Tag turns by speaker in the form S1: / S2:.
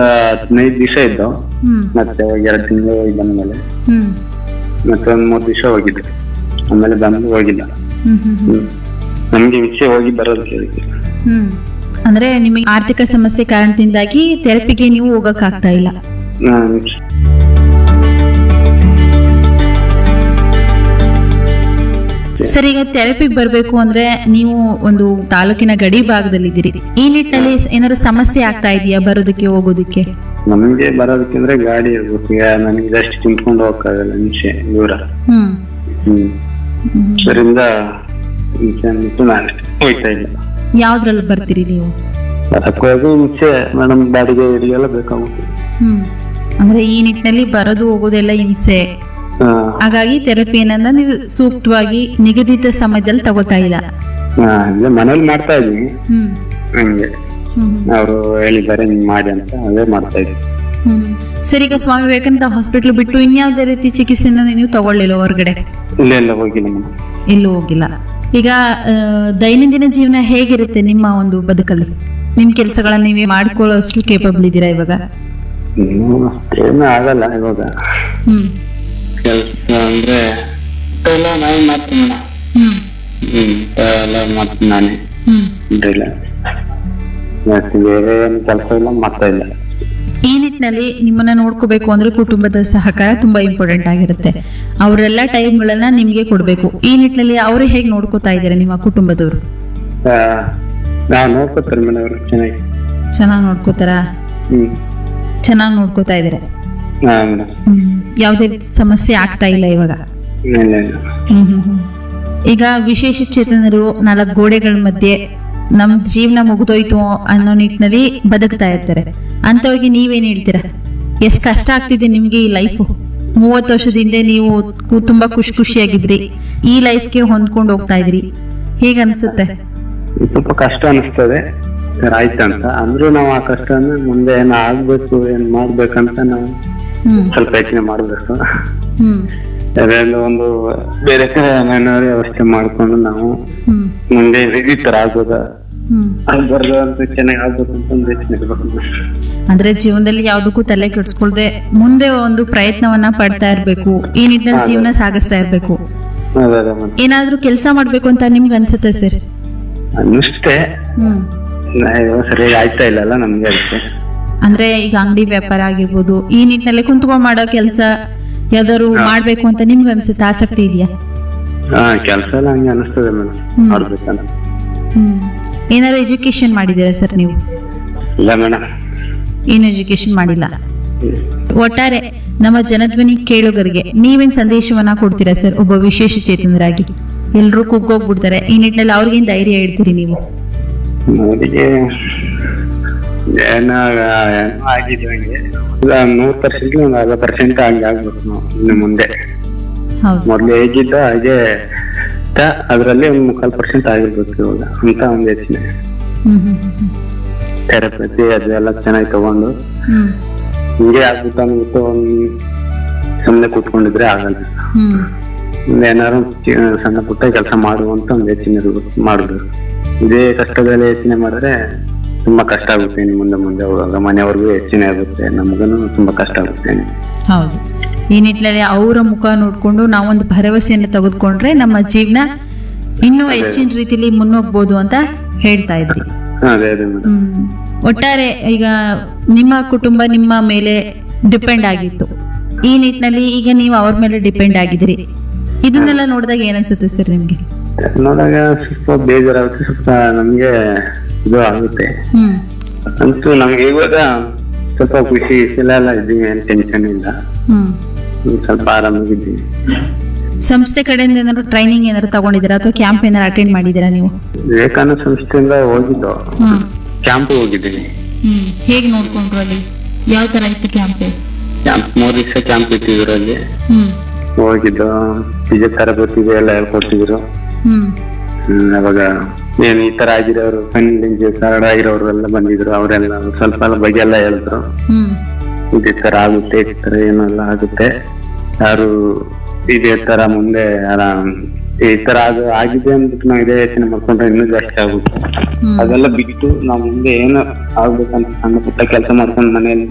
S1: ಹದಿನೈದು ದಿವಸ ಇದ್ದು
S2: ಹ್ಮ್
S1: ಮತ್ತೆ ಎರಡು ತಿಂಗಳು ಬಂದ್ಮೇಲೆ
S2: ಹ್ಮ್
S1: ಮತ್ತೆ ಒಂದ್ ಮೂರ್ ದಿವಸ ಹೋಗಿದ್ದೆ ಆಮೇಲೆ ಬಂದು ಹೋಗಿಲ್ಲ
S2: ಹ್ಮ್ ಹ್ಮ್ ಹ್ಮ್
S1: ಹ್ಮ್. ನಮ್ಗೆ ವಿಷಯ ಹೋಗಿ ಬರೋದು ಕೇಳಿದ್ದೆ
S2: ಹ್ಮ್ ಅಂದ್ರೆ ನಿಮಗೆ ಆರ್ಥಿಕ ಸಮಸ್ಯೆ ಕಾರಣದಿಂದಾಗಿ ಥೆರಪಿಗೆ ನೀವು ಹೋಗಕ್ ಆಗ್ತಾ ಇಲ್ಲ
S1: ಹ್ಮ್.
S2: ಸರ್ ಈಗ ಥೆರಪಿಗೆ ಬರಬೇಕು ಅಂದ್ರೆ ನೀವು ಒಂದು ತಾಲೂಕಿನ ಗಡಿ ಭಾಗದಲ್ಲಿದ್ದೀರಿ ಈ ನಿಟ್ಟಿನಲ್ಲಿ ಏನಾದ್ರು ಸಮಸ್ಯೆ ಆಗ್ತಾ ಇದೆಯಾ ಬರೋದಕ್ಕೆ ಹೋಗೋದಕ್ಕೆ
S1: ನಮ್ಗೆ ಬರೋದಕ್ಕೆಂದ್ರೆ ಗಾಡಿ ಇರ್ಬೇಕು ಈಗ ನನಗೆ ಜಾಸ್ತಿ ಕುಂತ್ಕೊಂಡು ಹೋಗಕ್ಕಾಗಲ್ಲ ನಿಮಿಷ ದೂರ
S2: ಹ್ಮ್
S1: ಹ್ಮ್
S2: ಹ್ಮ್.
S1: ಅದರಿಂದ ನಿಮಿಷ ಅಂದ್ಬಿಟ್ಟು ನಾನು ಹೋಗ್ತಾ ಇಲ್ಲ
S2: ಯಾವ್ದ್ರಲ್ಲಿ ಬರ್ತೀರಿ ನೀವು
S1: ಅದಕ್ಕೆ ಹೋಗಿ ನಿಮಿಷ ಮೇಡಮ್ ಬಾಡಿಗೆ ಹಿಡಿಯಲ್ಲ ಬೇಕಾಗುತ್ತೆ
S2: ಹ್ಮ್ ಅಂದ್ರೆ ಈ ನಿಟ್ಟಿನಲ್ಲಿ ಬರೋದು ಹೋಗೋದೆಲ್ಲ ಹಿಂಸೆ
S1: ಹಾ
S2: ಹಾಗಾಗಿ ಥೆರಪಿಯನ್ನ ನೀವು ಸೂಕ್ತವಾಗಿ ನಿಗದಿತ ಸಮಯದಲ್ಲಿ ತಗೋತಾ ಇಲ್ಲ
S1: ಹಾ ಇಲ್ಲೇ ಮನೇಲಿ ಮಾಡ್ತಾ ಇದೀನಿ
S2: ಹ್ಮ್
S1: ಹಂಗೆ
S2: ಹ್ಮ್
S1: ಅವರು ಹೇಳಿದ್ದಾರೆ ಹಿಂಗ್ ಮಾಡಿ ಅಂತ ಅದೇ ಮಾಡ್ತಾ ಇದ್ದೀನಿ
S2: ಹ್ಮ್ ಸರ್ ಈಗ ಸ್ವಾಮಿ ವಿವೇಕಾನಂದ ಹಾಸ್ಪಿಟಲ್ ಬಿಟ್ಟು ಇನ್ಯಾವುದೇ ರೀತಿ ಚಿಕಿತ್ಸೆನ ನೀವು ತಗೊಳ್ಳಿಲ್ಲ ಹೊರಗಡೆ
S1: ಇಲ್ಲ ಇಲ್ಲ ಹೋಗಿಲ್ಲ ಮೇಡಮ್
S2: ಎಲ್ಲೂ ಹೋಗಿಲ್ಲ ಈಗ ಆ, ದೈನಂದಿನ ಜೀವನ ಹೇಗಿರುತ್ತೆ ನಿಮ್ಮ ಒಂದು ಬದುಕಲ್ಲಿ ನಿಮ್ ಕೆಲಸಗಳನ್ನ ನೀವೇ ಮಾಡ್ಕೊಳ್ಳೋಷ್ಟು ಕೇಪಬಲ್ ಇದ್ದೀರಾ ಇವಾಗ
S1: ಇನ್ನೂ ಅಷ್ಟೇನು ಆಗಲ್ಲ ಇವಾಗ
S2: ಹ್ಮ್
S1: ಕೆಲಸ ಅಂದ್ರೆ ಎಲ್ಲ ನಾವೇ ಮಾಡ್ತೀನಿ ಮೇಡಮ್
S2: ಹ್ಮ್
S1: ಹ್ಮ್ ಎಲ್ಲ ಮಾಡ್ತೀನಿ ನಾನೇ
S2: ಹ್ಮ್
S1: ಇಲ್ಲ ಮತ್ತೆ ಬೇರೆ ಏನು ಕೆಲಸ ಇಲ್ಲ ಮಾಡ್ತಾ ಇಲ್ಲ
S2: ಈ ನಿಟ್ಟಿನಲ್ಲಿ ನಿಮ್ಮನ್ನ ನೋಡ್ಕೋಬೇಕು ಅಂದ್ರೆ ಕುಟುಂಬದ ಸಹಕಾರ ತುಂಬಾ ಇಂಪಾರ್ಟೆಂಟ್ ಆಗಿರುತ್ತೆ ಅವರೆಲ್ಲ ಟೈಮ್ಗಳನ್ನ ನಿಮ್ಗೆ ಕೊಡ್ಬೇಕು ಈ ನಿಟ್ಟಿನಲ್ಲಿ ಅವ್ರು ಹೇಗೆ ನೋಡ್ಕೋತಾ ಇದ್ದಾರೆ ನಿಮ್ಮ ಕುಟುಂಬದವರು
S1: ಆ, ನಾವ್ ನೋಡ್ಕೊತಾರೆ ಮೇಡಮ್ ಅವರು ಚೆನ್ನಾಗಿ
S2: ಚೆನ್ನಾಗಿ ನೋಡ್ಕೋತಾರ
S1: ಹ್ಮ್
S2: ಚೆನ್ನಾಗಿ ನೋಡ್ಕೋತಾ ಇದ್ದಾರೆ
S1: ಹಾ ಮೇಡಮ್
S2: ಹ್ಮ್ ಯಾವುದೇ ರೀತಿ ಸಮಸ್ಯೆ ಆಗ್ತಾ ಇಲ್ಲ ಇವಾಗ
S1: ಇಲ್ಲ ಇಲ್ಲ
S2: ಹ್ಮ್ ಹ್ಮ್ ಹ್ಮ್. ಈಗ ವಿಶೇಷ ಚೇತನರು ನಾಲ್ಕು ಗೋಡೆಗಳ ಮಧ್ಯೆ ನಮ್ ಜೀವನ ಮುಗಿದೋಯ್ತು ಅನ್ನೋ ನಿಟ್ಟಿನಲ್ಲಿ ಬದುಕ್ತಾ ಇರ್ತಾರೆ ಅಂತವ್ರಿಗೆ ನೀವೇನ್ ಹೇಳ್ತೀರಾ ಎಷ್ಟ್ ಕಷ್ಟ ಆಗ್ತಿದೆ ನಿಮ್ಗೆ ಈ ಲೈಫು ಮೂವತ್ತು ವರ್ಷದ ಹಿಂದೆ ನೀವು ಕು- ತುಂಬಾ ಖುಷಿ ಖುಷಿಯಾಗಿದ್ರಿ ಈ ಲೈಫ್ಗೆ ಹೊಂದ್ಕೊಂಡು ಹೋಗ್ತಾ ಇದ್ರಿ ಹೇಗ್ ಅನ್ಸುತ್ತೆ
S1: ಸ್ವಲ್ಪ ಕಷ್ಟ ಅನಿಸ್ತದೆ ಸರ್ ಆಯ್ತಂತ ಅಂದ್ರೂ ನಾವು ಆ ಕಷ್ಟನ ಮುಂದೆ ಏನ್ ಆಗ್ಬೇಕು ಏನ್ ಮಾಡ್ಬೇಕಂತ ನಾವು
S2: ಹ್ಮ್
S1: ಸ್ವಲ್ಪ ಯೋಚನೆ ಮಾಡ್ಬೇಕು
S2: ಹ್ಮ್
S1: ಅದೆಲ್ಲ ಒಂದು ಬೇರೆ ಕಡೆ ಏನಾದ್ರು ವ್ಯವಸ್ಥೆ ಮಾಡ್ಕೊಂಡು ನಾವು
S2: ಹ್ಮ್
S1: ಮುಂದೆ ಈ ತರ ಆಗ್ಬೋದ
S2: ಹ್ಮ್
S1: ಆಗ್ಬಾರ್ದು ಅಂತ ಚೆನ್ನಾಗಿ ಆಗ್ಬೇಕು ಅಂತ ಒಂದು ಯೋಚನೆ ಇರ್ಬೇಕು
S2: ಅಂದ್ರೆ ಜೀವನದಲ್ಲಿ ಯಾವ್ದಕ್ಕೂ ತಲೆ ಕೆಡ್ಸ್ಕೊಳ್ದೆ ಮುಂದೆ ಒಂದು ಪ್ರಯತ್ನವನ್ನ ಪಡ್ತಾ ಇರ್ಬೇಕು ಈ ನಿಟ್ಟಿನಲ್ಲಿ ಜೀವನ ಸಾಗಿಸ್ತಾ ಇರ್ಬೇಕು
S1: ಅದೇ ಅದೇ ಮೇಡಮ್
S2: ಏನಾದ್ರೂ ಕೆಲಸ ಮಾಡ್ಬೇಕು ಅಂತ ನಿಮ್ಗೆ ಅನ್ಸುತ್ತೆ ಸರ್
S1: ಅನ್ನಿಷ್ಟೇ
S2: ಹ್ಮ್
S1: ನಾ- ಸರಿಯಾಗಿ ಆಯ್ತಾ ಇಲ್ಲಲ್ಲ ನಮ್ಗೆ ಅದಕ್ಕೆ
S2: ಅಂದ್ರೆ ಈಗ ಅಂಗಡಿ ವ್ಯಾಪಾರ ಆಗಿರ್ಬೋದು ಈ ನಿಟ್ಟಿನಲ್ಲಿ ಕುಂತ್ಕೊಂಡ್ ಮಾಡೋ ಕೆಲಸ ಯಾವ್ದಾದ್ರು ಮಾಡ್ಬೇಕು ಅಂತ ನಿಮ್ಗೆ ಅನ್ಸುತ್ತೆ ಆಸಕ್ತಿ ಇದೆಯಾ
S1: ಹಾ ಕೆಲಸ ಎಲ್ಲ ಹಂಗೆ ಅನಿಸ್ತದೆ ಮೇಡಮ್
S2: ಹ್ಮ್.
S1: ಮಾಡ್ಬೇಕಂತ
S2: ಹ್ಮ್ ಏನಾದ್ರು ಎಜುಕೇಶನ್ ಮಾಡಿದ್ದೀರಾ ಸರ್ ನೀವು
S1: ಇಲ್ಲ ಮೇಡಮ್
S2: ಏನು ಎಜುಕೇಶನ್ ಮಾಡಿಲ್ಲ ಒಟ್ಟಾರೆ ನಮ್ಮ ಜನಧ್ವನಿ ಕೇಳುಗರಿಗೆ ನೀವೇನ್ ಸಂದೇಶವನ್ನ ಕೊಡ್ತೀರಾ ಸರ್ ಒಬ್ಬ ವಿಶೇಷ ಚೇತನರಾಗಿ ಎಲ್ರೂ ಕುಗ್ಗೋಗ್ಬಿಡ್ತಾರೆ ಈ ನಿಟ್ಟಿನಲ್ಲಿ ಅವ್ರಿಗೇನ್ ಧೈರ್ಯ ಹೇಳ್ತೀರಿ ನೀವು
S1: ಅವರಿಗೆ ಏನೋ ಏನೋ ಆಗಿದೆ ಹಂಗೆ ಈಗ ನೂರ್ ಪರ್ಸೆಂಟ್ ಒಂದು ಅರ್ಧ ಪರ್ಸೆಂಟ್ ಹಂಗೆ ಆಗ್ಬೇಕು ನಾವು ಇನ್ನು ಮುಂದೆ
S2: ಹೌದು
S1: ಮೊದ್ಲು ಹೇಗಿದ್ದ ಹಾಗೆ ಇತ್ತ, ಅದ್ರಲ್ಲಿ ಒಂದು ಮುಕ್ಕಾಲ್ ಪರ್ಸೆಂಟ್ ಆಗಿರ್ಬೇಕು ಇವಾಗ ಅಂತ ಒಂದು ಯೋಚನೆ
S2: ಹ್ಮ್ ಹ್ಮ್ ಹ್ಮ್
S1: ಥೆರಪತಿ ಅದೆಲ್ಲ ಚೆನ್ನಾಗಿ ತಗೊಂಡು
S2: ಹ್ಮ್
S1: ಹಿಂಗೆ ಆಗ್ಬಿಟ್ಟು ಅಂದ್ಬಿಟ್ಟು ಒಂದ್ ಸುಮ್ಮನೆ ಕೂತ್ಕೊಂಡಿದ್ರೆ ಆಗಲ್ಲ
S2: ಹ್ಮ್
S1: ಮುಂದೆ ಏನಾದ್ರು ಚಿ- ಸಣ್ಣ ಪುಟ್ಟ ಕೆಲಸ ಮಾಡುವಂತ ಒಂದು ಯೋಚನೆ ಇರ್ಬೇಕು ಮಾಡ್ಬೇಕು ಇದೇ ಕಷ್ಟದಲ್ಲಿ ಯೋಚನೆ ಮಾಡಿದ್ರೆ ತುಂಬಾ ಕಷ್ಟ ಆಗುತ್ತೆ ಇನ್ನು ಮುಂದೆ ಮುಂದೆ ಹೋಗುವಾಗ ಮನೆಯವ್ರಿಗೂ ಯೋಚನೆ ಆಗುತ್ತೆ ನಮಗೂ ತುಂಬಾ ಕಷ್ಟ ಆಗುತ್ತೆ
S2: ಹೌದು ಈ ನಿಟ್ಟಿನಲ್ಲಿ ಅವರ ಮುಖ ನೋಡ್ಕೊಂಡು ನಾವೊಂದು ಭರವಸೆಯನ್ನು ತೆಗೆದುಕೊಂಡ್ರೆ ನಮ್ಮ ಜೀವನ ಇನ್ನೂ ಹೆಚ್ಚಿನ ರೀತಿಲಿ ಮುನ್ನೋಗ್ಬೋದು ಅಂತ ಹೇಳ್ತಾ ಇದ್ರಿ
S1: ಅದೇ ಅದೇ ಮೇಡಮ್
S2: ಹ್ಮ್ ಒಟ್ಟಾರೆ ಈಗ ನಿಮ್ಮ ಕುಟುಂಬ ನಿಮ್ಮ ಮೇಲೆ ಡಿಪೆಂಡ್ ಆಗಿತ್ತು ಈ ನಿಟ್ಟಿನಲ್ಲಿ ಈಗ ನೀವು ಅವ್ರ ಮೇಲೆ ಡಿಪೆಂಡ್ ಆಗಿದ್ದೀರಿ ಇದನ್ನೆಲ್ಲ ನೋಡಿದಾಗ ಏನನ್ಸುತ್ತೆ ಸರ್ ನಿಮ್ಗೆ
S1: ನೋಡಾಗ ಸ್ವಲ್ಪ ಬೇಜಾರಾಗುತ್ತೆ ಸ್ವಲ್ಪ ನಮ್ಗೆ ಇದು ಆಗುತ್ತೆ
S2: ಹ್ಮ್
S1: ಅಂತೂ ನಮ್ಗೆ ಇವಾಗ ಸ್ವಲ್ಪ ಖುಷಿ ಎಲ್ಲ ಇದ್ದೀವಿ ಏನ್ ಟೆನ್ಷನ್ ಇಲ್ಲ
S2: ಹ್ಮ್
S1: ಹ್ಮ್, ಸ್ವಲ್ಪ ಆರಾಮಾಗಿದ್ದೀವಿ
S2: ಸಂಸ್ಥೆ ಕಡೆಯಿಂದ ಏನಾದ್ರು ಟ್ರೈನಿಂಗ್ ಏನಾದ್ರು ತಗೊಂಡಿದ್ದೀರಾ ಅಥವಾ ಕ್ಯಾಂಪ್ ಏನಾದ್ರು ಅಟೆಂಡ್ ಮಾಡಿದ್ದೀರಾ ನೀವು
S1: ವಿವೇಕಾನಂದ ಸಂಸ್ಥೆಯಿಂದ ಹೋಗಿದ್ದು
S2: ಹ್ಮ್
S1: ಕ್ಯಾಂಪ್ ಹೋಗಿದ್ದೀನಿ
S2: ಹ್ಮ್ ಹೇಗೆ ನೋಡ್ಕೊಂಡ್ರು ಅಲ್ಲಿ ಯಾವ ತರ ಇತ್ತು ಕ್ಯಾಂಪ್
S1: ಕ್ಯಾಂಪ್ ಮೂರ್ ದಿವಸ ಕ್ಯಾಂಪ್ ಇಟ್ಟಿದ್ರು ಅಲ್ಲಿ
S2: ಹ್ಮ್
S1: ಹೋಗಿದ್ದು ನಿಜ ತರಬೇತಿ ಎಲ್ಲ ಹೇಳ್ಕೊಟ್ಟಿದ್ರು
S2: ಹ್ಮ್
S1: ಹ್ಮ್, ಅವಾಗ ಏನ್ ಈ ತರ ಆಗಿರೋರು ಕಣ್ಣಿಂಜ ಕರಡ ಆಗಿರೋರು ಎಲ್ಲ ಬಂದಿದ್ರು ಅವರೆಲ್ಲ ಸ್ವಲ್ಪ ಎಲ್ಲ ಬಗ್ಗೆ ಎಲ್ಲ ಹೇಳಿದ್ರು
S2: ಹ್ಮ್
S1: ಇದೇ ತರ ಆಗುತ್ತೆ ಈ ತರ ಏನೆಲ್ಲ ಆಗುತ್ತೆ ಯಾರು ಇದೇ ತರ ಮುಂದೆ ಆರಾಮ್ ಈ ತರ ಅದು ಆಗಿದೆ ಅಂದ್ಬಿಟ್ಟು ನಾವು ಇದೇ ಯೋಚನೆ ಮಾಡ್ಕೊಂಡ್ರೆ ಇನ್ನೂ ಜಾಸ್ತಿ ಆಗುತ್ತೆ
S2: ಹ್ಮ್
S1: ಅದೆಲ್ಲ ಬಿಟ್ಟು ನಾವು ಮುಂದೆ ಏನು ಆಗ್ಬೇಕಂತ ಸಣ್ಣ ಪುಟ್ಟ ಕೆಲಸ ಮಾಡ್ಕೊಂಡು ಮನೆಯಲ್ಲಿ